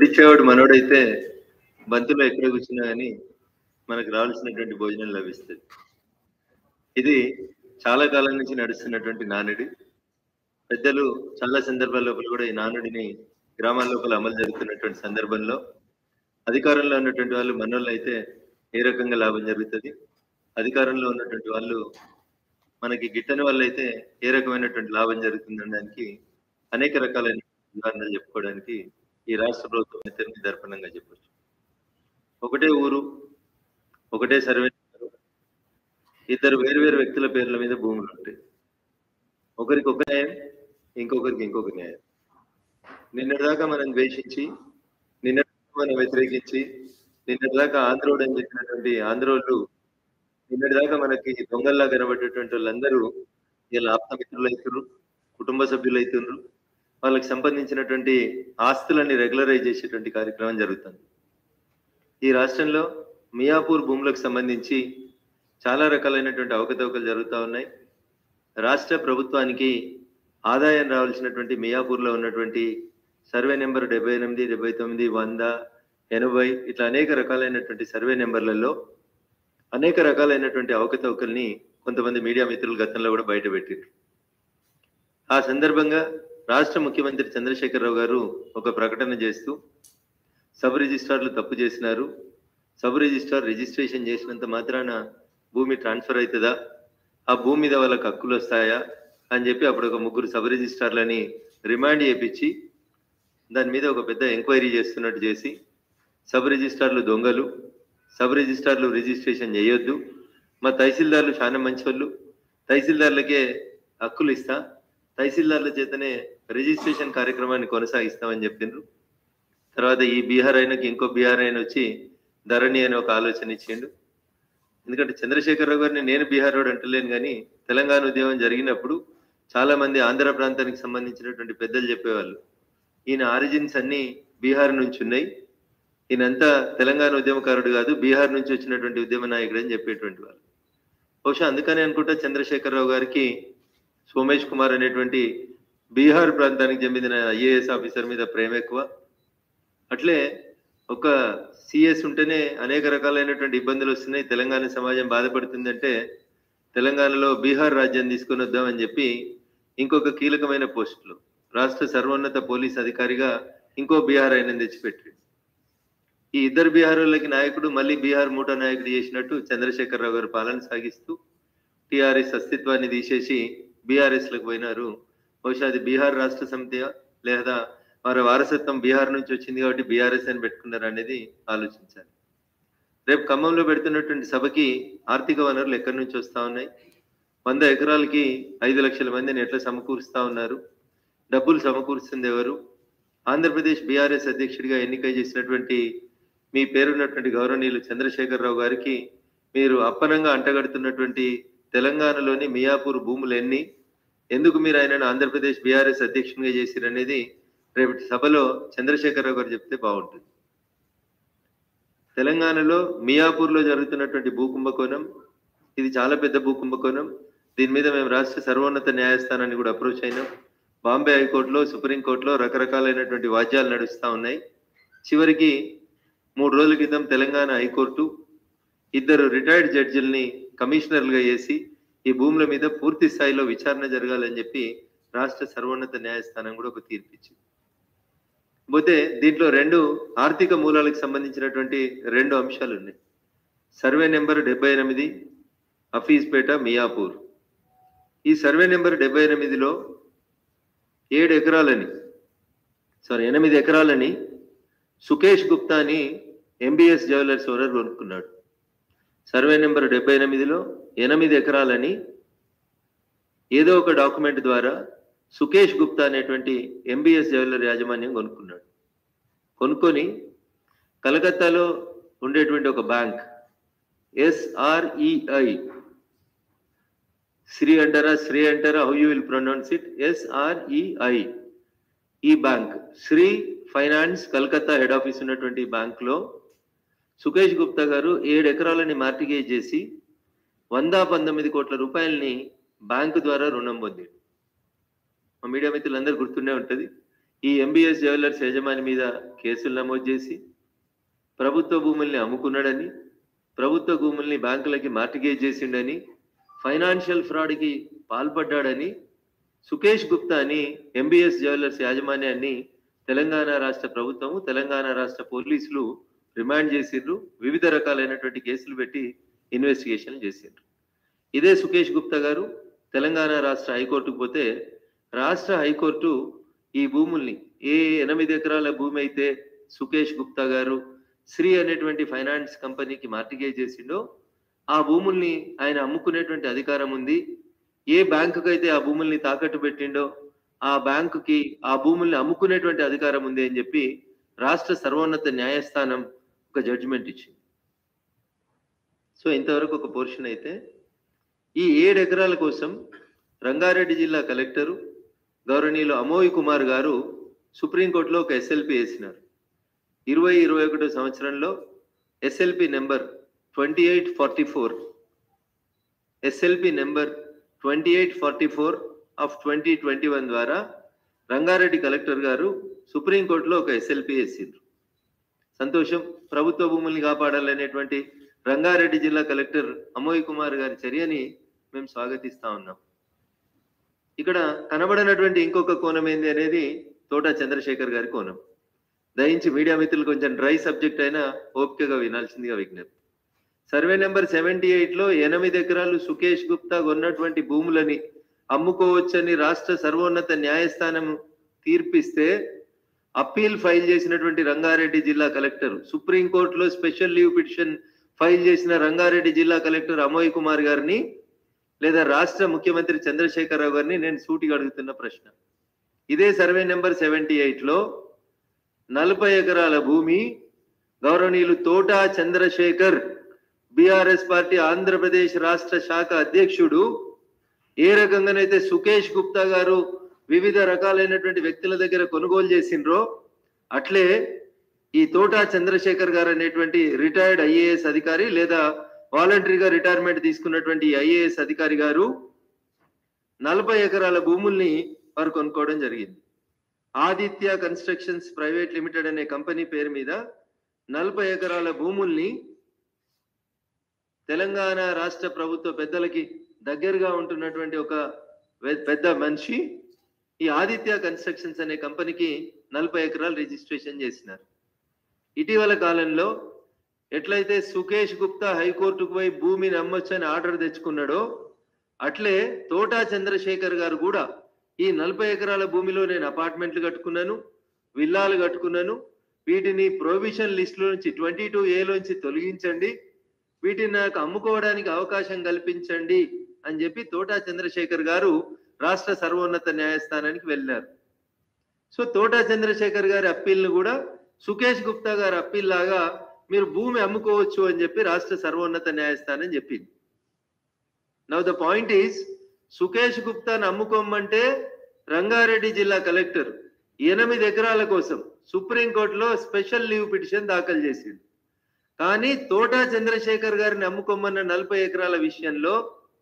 వడ్డిచ్చేవాడు మనోడైతే బంతిలో ఎక్కడ కూర్చున్నా కానీ మనకు రావాల్సినటువంటి భోజనం లభిస్తుంది ఇది చాలా కాలం నుంచి నడుస్తున్నటువంటి నానుడి పెద్దలు చాలా సందర్భాల లోపల కూడా ఈ నానుడిని గ్రామాల లోపల అమలు జరుగుతున్నటువంటి సందర్భంలో అధికారంలో ఉన్నటువంటి వాళ్ళు మనోళ్ళు అయితే ఏ రకంగా లాభం జరుగుతుంది అధికారంలో ఉన్నటువంటి వాళ్ళు మనకి గిట్టని వాళ్ళు అయితే ఏ రకమైనటువంటి లాభం జరుగుతుంది అనడానికి అనేక రకాలైన ఉదాహరణలు చెప్పుకోవడానికి ఈ రాష్ట్ర ప్రభుత్వం ఇతరుని దర్పణంగా చెప్పొచ్చు ఒకటే ఊరు ఒకటే సర్వే నెంబరు, ఇద్దరు వేరు వేరు వ్యక్తుల పేర్ల మీద భూములు ఉంటాయి ఒకరికి ఒక న్యాయం ఇంకొకరికి ఇంకొక న్యాయం నిన్నటిదాకా మనం ద్వేషించి నిన్నటి మనం వ్యతిరేకించి నిన్నటిదాకా ఆంధ్రోడు అని చెప్పినటువంటి ఆంధ్రోళ్ళు నిన్నటిదాకా మనకి దొంగల్లా కనబడేటువంటి వాళ్ళందరూ వీళ్ళ ఆప్తమిత్రులు అవుతున్నారు కుటుంబ సభ్యులు అవుతున్నారు వాళ్ళకి సంబంధించినటువంటి ఆస్తులని రెగ్యులరైజ్ చేసేటువంటి కార్యక్రమం జరుగుతుంది ఈ రాష్ట్రంలో మియాపూర్ భూములకు సంబంధించి చాలా రకాలైనటువంటి అవకతవకలు జరుగుతూ ఉన్నాయి రాష్ట్ర ప్రభుత్వానికి ఆదాయం రావాల్సినటువంటి మియాపూర్లో ఉన్నటువంటి సర్వే నెంబర్ డెబ్బై ఎనిమిది డెబ్బై తొమ్మిది వంద ఎనభై ఇట్లా అనేక రకాలైనటువంటి సర్వే నెంబర్లలో అనేక రకాలైనటువంటి అవకతవకల్ని కొంతమంది మీడియా మిత్రులు గతంలో కూడా బయట పెట్టారు ఆ సందర్భంగా రాష్ట్ర ముఖ్యమంత్రి చంద్రశేఖరరావు గారు ఒక ప్రకటన చేస్తూ సబ్ రిజిస్ట్రార్లు తప్పు చేసినారు సబ్ రిజిస్ట్రార్ రిజిస్ట్రేషన్ చేసినంత మాత్రాన భూమి ట్రాన్స్ఫర్ అవుతుందా ఆ భూమి మీద వాళ్ళకి హక్కులు వస్తాయా అని చెప్పి అప్పుడు ఒక ముగ్గురు సబ్ రిజిస్ట్రార్లని రిమాండ్ చేపించి దాని మీద ఒక పెద్ద ఎంక్వైరీ చేస్తున్నట్టు చేసి సబ్ రిజిస్ట్రార్లు దొంగలు సబ్ రిజిస్ట్రార్లు రిజిస్ట్రేషన్ చేయొద్దు మా తహసీల్దార్లు చాలా మంచివాళ్ళు తహసీల్దార్లకే హక్కులు ఇస్తా తహసీల్దార్ల చేతనే రిజిస్ట్రేషన్ కార్యక్రమాన్ని కొనసాగిస్తామని చెప్పిండ్రు తర్వాత ఈ బీహార్ అయినకి ఇంకో బీహార్ అయిన వచ్చి ధరణి అని ఒక ఆలోచన ఇచ్చిండు ఎందుకంటే చంద్రశేఖరరావు గారిని నేను బీహార్ రోడ్ అంటలేను కానీ తెలంగాణ ఉద్యమం జరిగినప్పుడు చాలా మంది ఆంధ్ర ప్రాంతానికి సంబంధించినటువంటి పెద్దలు చెప్పేవాళ్ళు ఈయన ఆరిజిన్స్ అన్ని బీహార్ నుంచి ఉన్నాయి ఈయనంతా తెలంగాణ ఉద్యమకారుడు కాదు బీహార్ నుంచి వచ్చినటువంటి ఉద్యమ నాయకుడు అని చెప్పేటువంటి వాళ్ళు బహుశా అందుకని అనుకుంటా చంద్రశేఖరరావు గారికి సోమేష్ కుమార్ అనేటువంటి బీహార్ ప్రాంతానికి చెందిన ఐఏఎస్ ఆఫీసర్ మీద ప్రేమ ఎక్కువ అట్లే ఒక సిఎస్ ఉంటేనే అనేక రకాలైనటువంటి ఇబ్బందులు వస్తున్నాయి తెలంగాణ సమాజం బాధపడుతుందంటే తెలంగాణలో బీహార్ రాజ్యం తీసుకుని వద్దామని చెప్పి ఇంకొక కీలకమైన పోస్టులు రాష్ట్ర సర్వోన్నత పోలీస్ అధికారిగా ఇంకో బీహార్ ఆయన తెచ్చిపెట్టాడు ఈ ఇద్దరు బీహార్లకి నాయకుడు మళ్ళీ బీహార్ మూటా నాయకుడు చేసినట్టు చంద్రశేఖరరావు గారు పాలన సాగిస్తూ టిఆర్ఎస్ అస్తిత్వాన్ని తీసేసి బీఆర్ఎస్ లకు పోయినారు బహుశా అది బీహార్ రాష్ట్ర సమితి లేదా వారి వారసత్వం బీహార్ నుంచి వచ్చింది కాబట్టి బీఆర్ఎస్ అని పెట్టుకున్నారు అనేది ఆలోచించాలి రేపు ఖమ్మంలో పెడుతున్నటువంటి సభకి ఆర్థిక వనరులు ఎక్కడి నుంచి వస్తా ఉన్నాయి వంద ఎకరాలకి ఐదు లక్షల మందిని ఎట్లా సమకూరుస్తా ఉన్నారు డబ్బులు సమకూరుస్తుంది ఎవరు ఆంధ్రప్రదేశ్ బీఆర్ఎస్ అధ్యక్షుడిగా ఎన్నిక చేసినటువంటి మీ పేరున్నటువంటి గౌరవనీయులు చంద్రశేఖరరావు గారికి మీరు అప్పనంగా అంటగడుతున్నటువంటి తెలంగాణలోని మియాపూర్ భూములు ఎన్ని ఎందుకు మీరు ఆయనను ఆంధ్రప్రదేశ్ బీఆర్ఎస్ అధ్యక్షునిగా చేసిరనేది రేపటి సభలో చంద్రశేఖరరావు గారు చెప్తే బాగుంటుంది తెలంగాణలో మియాపూర్లో జరుగుతున్నటువంటి భూ కుంభకోణం ఇది చాలా పెద్ద భూ కుంభకోణం దీని మీద మేము రాష్ట్ర సర్వోన్నత న్యాయస్థానాన్ని కూడా అప్రోచ్ అయినాం బాంబే హైకోర్టులో సుప్రీంకోర్టులో రకరకాలైనటువంటి వాద్యాలు నడుస్తూ ఉన్నాయి చివరికి మూడు రోజుల క్రితం తెలంగాణ హైకోర్టు ఇద్దరు రిటైర్డ్ జడ్జిల్ని కమిషనర్లుగా చేసి ఈ భూముల మీద పూర్తి స్థాయిలో విచారణ జరగాలని చెప్పి రాష్ట్ర సర్వోన్నత న్యాయస్థానం కూడా ఒక తీర్పిచ్చింది పోతే దీంట్లో రెండు ఆర్థిక మూలాలకు సంబంధించినటువంటి రెండు అంశాలు ఉన్నాయి సర్వే నెంబర్ డెబ్బై ఎనిమిది హఫీజ్పేట మియాపూర్ ఈ సర్వే నెంబర్ డెబ్బై ఎనిమిదిలో ఏడు ఎకరాలని సారీ ఎనిమిది ఎకరాలని సుకేష్ గుప్తా అని ఎంబీఎస్ జ్యువెలర్స్ ఓనర్ కొనుక్కున్నాడు సర్వే నెంబర్ డెబ్బై ఎనిమిదిలో ఎనిమిది ఎకరాలని ఏదో ఒక డాక్యుమెంట్ ద్వారా సుకేష్ గుప్తా అనేటువంటి ఎంబీఎస్ జ్యువెలర్ యాజమాన్యం కొనుక్కున్నాడు కొనుక్కొని కలకత్తాలో ఉండేటువంటి ఒక బ్యాంక్ ఎస్ఆర్ఈఐ శ్రీ అంటారా శ్రీ అంటారా how you will pronounce it S R E I ఈ bank Srei finance Calcutta head office ఉన్నటువంటి బ్యాంక్ లో సుకేష్ గుప్తా గారు ఏడు ఎకరాలని మార్టిగేజ్ చేసి వంద పంతొమ్మిది కోట్ల రూపాయలని బ్యాంకు ద్వారా రుణం పొందాడు మా మీడియా మిత్రులందరూ గుర్తుండే ఉంటది ఈ ఎంబీఎస్ జ్యువెలర్స్ యజమాని మీద కేసులు నమోదు చేసి ప్రభుత్వ భూముల్ని అమ్ముకున్నాడని ప్రభుత్వ భూముల్ని బ్యాంకులకి మార్టిగేజ్ చేసిండని ఫైనాన్షియల్ ఫ్రాడ్కి పాల్పడ్డాడని సుకేష్ గుప్తా అని ఎంబీఎస్ జ్యువెలర్స్ యాజమాన్యాన్ని తెలంగాణ రాష్ట్ర ప్రభుత్వము తెలంగాణ రాష్ట్ర పోలీసులు రిమాండ్ చేసిండ్రు వివిధ రకాలైనటువంటి కేసులు పెట్టి ఇన్వెస్టిగేషన్ చేసిండ్రు ఇదే సుకేష్ గుప్తా గారు తెలంగాణ రాష్ట్ర హైకోర్టుకు పోతే రాష్ట్ర హైకోర్టు ఈ భూముల్ని ఏ ఎనిమిది ఎకరాల భూమి అయితే సుకేష్ గుప్తా గారు శ్రీ అనేటువంటి ఫైనాన్స్ కంపెనీకి మార్టిగేజ్ చేసిండో ఆ భూముల్ని ఆయన అమ్ముకునేటువంటి అధికారం ఉంది ఏ బ్యాంకుకి అయితే ఆ భూముల్ని తాకట్టు పెట్టిండో ఆ బ్యాంకుకి ఆ భూముల్ని అమ్ముకునేటువంటి అధికారం ఉంది అని చెప్పి రాష్ట్ర సర్వోన్నత న్యాయస్థానం ఒక జడ్జిమెంట్ ఇచ్చింది సో ఇంతవరకు ఒక పోర్షన్ అయితే ఈ ఏడు ఎకరాల కోసం రంగారెడ్డి జిల్లా కలెక్టరు గౌరవనీయులు అమోయ్ కుమార్ గారు సుప్రీంకోర్టులో ఒక ఎస్ఎల్పి వేసినారు ఇరవై ఇరవై ఒకటో సంవత్సరంలో SLP number twenty eight forty four SLP number twenty eight forty four of twenty twenty one ద్వారా రంగారెడ్డి కలెక్టర్ గారు సుప్రీంకోర్టులో ఒక ఎస్ఎల్పి వేసిండ్రు సంతోషం ప్రభుత్వ భూముల్ని కాపాడాలనేటువంటి రంగారెడ్డి జిల్లా కలెక్టర్ అమోయ్ కుమార్ గారి చర్యని మేము స్వాగతిస్తా ఉన్నాం ఇక్కడ కనబడినటువంటి ఇంకొక కోణం ఏంది అనేది తోట చంద్రశేఖర్ గారి కోణం దయించి మీడియా మిత్రులు కొంచెం డ్రై సబ్జెక్ట్ అయినా ఓపికగా వినాల్సిందిగా విజ్ఞప్తి సర్వే నెంబర్ సెవెంటీ ఎయిట్ లో ఎనిమిది ఎకరాలు సుకేష్ గుప్తా కొన్నటువంటి భూములని అమ్ముకోవచ్చని రాష్ట్ర సర్వోన్నత న్యాయస్థానం తీర్పిస్తే అప్పీల్ ఫైల్ చేసినటువంటి రంగారెడ్డి జిల్లా కలెక్టర్ సుప్రీంకోర్టులో స్పెషల్ లీవ్ పిటిషన్ ఫైల్ చేసిన రంగారెడ్డి జిల్లా కలెక్టర్ అమోయ్ కుమార్ గారిని లేదా రాష్ట్ర ముఖ్యమంత్రి చంద్రశేఖరరావు గారిని నేను సూటిగా అడుగుతున్న ప్రశ్న ఇదే సర్వే నెంబర్ సెవెంటీ ఎయిట్ లో నలభై ఎకరాల భూమి గౌరవనీయులు తోటా చంద్రశేఖర్ బీఆర్ఎస్ పార్టీ ఆంధ్రప్రదేశ్ రాష్ట్ర శాఖ అధ్యక్షుడు ఏ రకంగానైతే సుకేష్ గుప్తా గారు వివిధ రకాలైనటువంటి వ్యక్తుల దగ్గర కొనుగోలు చేసిండ్రో అట్లే ఈ తోటా చంద్రశేఖర్ గారు అనేటువంటి రిటైర్డ్ ఐఏఎస్ అధికారి లేదా వాలంటరీగా రిటైర్మెంట్ తీసుకున్నటువంటి ఐఏఎస్ అధికారి గారు నలభై ఎకరాల భూముల్ని వారు కొనుక్కోవడం జరిగింది ఆదిత్య కన్స్ట్రక్షన్స్ ప్రైవేట్ లిమిటెడ్ అనే కంపెనీ పేరు మీద నలభై ఎకరాల భూముల్ని తెలంగాణ రాష్ట్ర ప్రభుత్వ పెద్దలకి దగ్గరగా ఉంటున్నటువంటి ఒక పె- పెద్ద మనిషి ఈ ఆదిత్య కన్స్ట్రక్షన్స్ అనే కంపెనీకి నలభై ఎకరాలు రిజిస్ట్రేషన్ చేసినారు ఇటీవల కాలంలో ఎట్లయితే సుకేష్ గుప్తా హైకోర్టుకు పోయి భూమిని అమ్మొచ్చని ఆర్డర్ తెచ్చుకున్నాడో అట్లే తోటా చంద్రశేఖర్ గారు కూడా ఈ నలభై ఎకరాల భూమిలో నేను అపార్ట్మెంట్లు కట్టుకున్నాను విల్లాలు కట్టుకున్నాను వీటిని ప్రొవిషన్ లిస్ట్ నుంచి ట్వంటీ టూ ఏలోంచి తొలగించండి వీటిని నాకు అమ్ముకోవడానికి అవకాశం కల్పించండి అని చెప్పి తోటా చంద్రశేఖర్ గారు రాష్ట్ర సర్వోన్నత న్యాయస్థానానికి వెళ్ళినారు సో తోటా చంద్రశేఖర్ గారి అప్పీల్ను కూడా సుకేష్ గుప్తా గారి అప్పీల్ లాగా మీరు భూమి అమ్ముకోవచ్చు అని చెప్పి రాష్ట్ర సర్వోన్నత న్యాయస్థానం చెప్పింది now the point is Sukesh గుప్తాను అమ్ముకోమంటే రంగారెడ్డి జిల్లా కలెక్టర్ ఎనిమిది ఎకరాల కోసం సుప్రీంకోర్టులో స్పెషల్ లీవ్ పిటిషన్ దాఖలు చేసింది కానీ తోటా చంద్రశేఖర్ గారిని అమ్ముకోమన్న నలభై ఎకరాల విషయంలో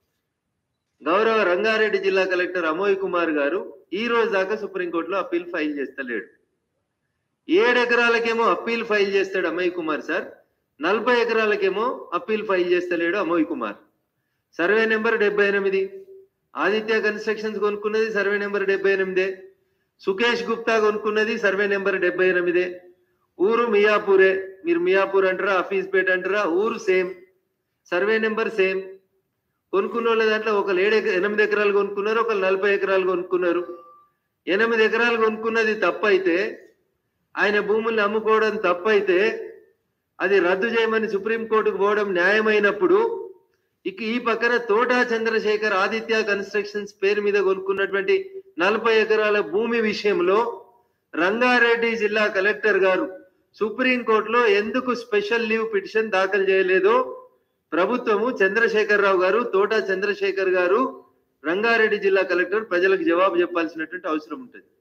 గౌరవ రంగారెడ్డి జిల్లా కలెక్టర్ అమోయ్ కుమార్ గారు ఈ రోజు దాకా సుప్రీంకోర్టులో అప్పీల్ ఫైల్ చేస్తలేడు ఏడు ఎకరాలకేమో అప్పీల్ ఫైల్ చేస్తాడు అమోయ్ కుమార్ సార్ నలభై ఎకరాలకేమో అప్పీల్ ఫైల్ చేస్తలేడు అమోయ్ కుమార్ సర్వే నెంబర్ డెబ్బై ఎనిమిది ఆదిత్య కన్స్ట్రక్షన్స్ కొనుక్కున్నది సర్వే నెంబర్ డెబ్బై ఎనిమిదే సుకేష్ గుప్తా కొనుక్కున్నది సర్వే నెంబర్ డెబ్బై ఎనిమిదే ఊరు మియాపూరే మీరు మియాపూర్ అంటారా పేట అంటారా ఊరు సేమ్ సర్వే నెంబర్ సేమ్ కొనుక్కున్న వాళ్ళ దాంట్లో ఒక ఏడు ఎక- ఎనిమిది ఎకరాలు కొనుక్కున్నారు ఒక నలభై ఎకరాలు కొనుక్కున్నారు ఎనిమిది ఎకరాలు కొనుక్కున్నది తప్పైతే ఆయన భూముల్ని అమ్ముకోవడం తప్పైతే అది రద్దు చేయమని సుప్రీంకోర్టుకు పోవడం న్యాయమైనప్పుడు ఇక ఈ పక్కన తోటా చంద్రశేఖర్ ఆదిత్య కన్స్ట్రక్షన్స్ పేరు మీద కొనుక్కున్నటువంటి నలభై ఎకరాల భూమి విషయంలో రంగారెడ్డి జిల్లా కలెక్టర్ గారు సుప్రీంకోర్టులో ఎందుకు స్పెషల్ లీవ్ పిటిషన్ దాఖలు చేయలేదో ప్రభుత్వము చంద్రశేఖర్ రావు గారు తోటా చంద్రశేఖర్ గారు రంగారెడ్డి జిల్లా కలెక్టర్ ప్రజలకు జవాబు చెప్పాల్సినటువంటి అవసరం ఉంటుంది